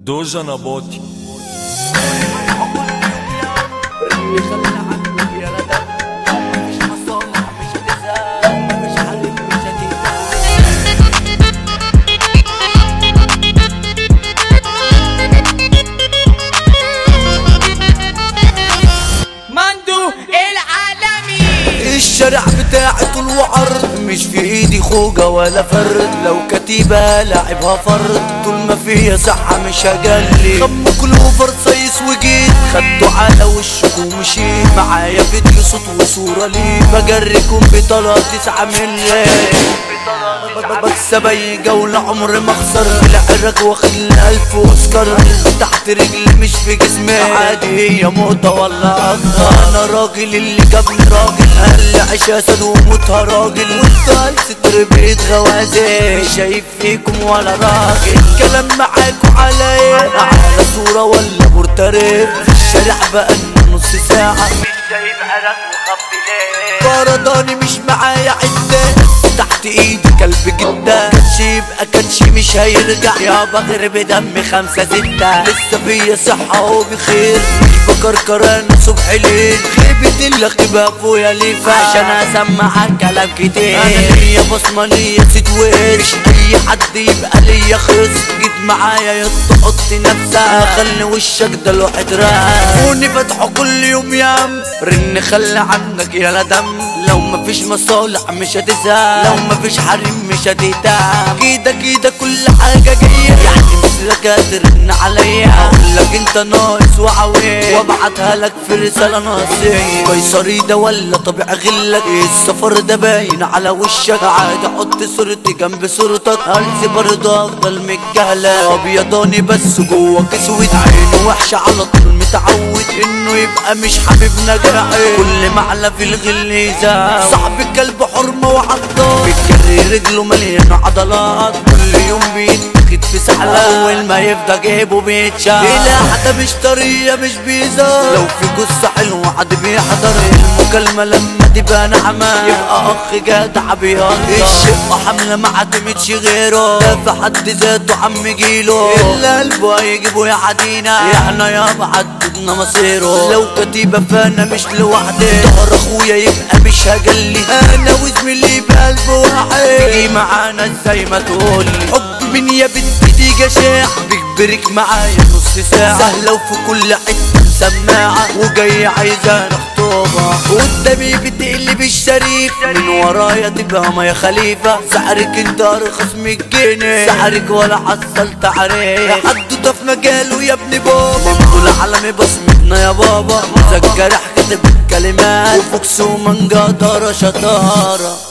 دوجا نباطي اللي خلى عنك يا ندم مفيش مصالح مش هتزهق مفيش حريم مش هتزهق مندو العالمي الشارع بتاعي طول وعرض مش في ايدي خوجة ولا فرد لو كتيبة لاعبها فرد طول ما فيها صحة مش هجلي خم كلوفر سايس وجيت خدته على وشك ومشيت معايا فيديو صوت وصورة ليه بجريكم بطلع تسعة ملي بس ابي جولة عمري ما اخسر في العراق واخد لي الف اوسكار تحت رجلي مش في جسمي عادي هي موضة ولا اكتر انا راجل اللي جابني راجل قال لي عيش اسد وموتها راجل وانت ستر بيت غوازي مش شايف فيكم ولا راجل كلام معاكم على ايه على صورة ولا بورتريه في الشارع بقى نص ساعة مش جايب عرق مخبي ليه فرداني مش معايا عدة تحت ايدي كلب جدا كاتش يبقى كاتش مش هيرجع يابا غير بدم خمسة ستة لسه فيا صحة وبخير مش بكركر انا صبح ليل خيبة اللخبة فويا ليفا عشان اسمعك كلام كتير انا ليا بصمة ليا ست وش اي حد يبقى ليا خص جيت معايا يتحط نفسها خلي وشك ده الواحد راس فوني فتحه كل يوم يام رن خلي عنك يا دم لو مفيش مصالح مش هتزهق لو مفيش حريم مش هتتعب كده كده كل حاجة جاية يعني مثلك هترن عليا اقول لك انت ناقص وعويه وابعتها لك في رسالة ناقصية قيصري ده ولا طبيعي غلك السفر ده باين على وشك عادي احط صورتي جنب صورتك هلسي برضه افضل متجهلة ابيضاني بس جوه اسود عينه وحشة على طول متعود انه يبقى مش حبيب نجاحي كل معلى في الغل يزاح صاحب الكلب حرمة وعضات بتجري رجله مليانة عضلات كل يوم بيتاخد في سحلة اول ما يفضى جيبه بيتشال لا حتى مش طرية مش بيزار لو في قصة حلوة حد بيحضر المكالمة لما تبقى نعمة يبقى اخ جدع بيهزر الشقة حملة ما عتمتش غيره ده في حد ذاته عم جيله الا قلبه هيجيبه يا عدينا احنا يابا عددنا مصيره لو كتيبة فانا مش لوحدي ظهر اخويا يبقى مش هجلي انا وزميلي بقلب واحد تيجي معانا ازاي ما تقولي حب من يا بنتي دي جشاع بيجبرك معايا نص ساعة سهلة وفي كل حتة سماعة وجاي عايزة خطوبة قدامي بتقلب الشريف من ورايا تبقى ما يا خليفة سحرك انت ارخص من الجنيه سحرك ولا حصلت عليه حدوته في مجاله يا ابن بابا مقبول عالمي بصمتنا يا بابا مذكر كاتب الكلمات وفوكس ومانجا طارة شطارة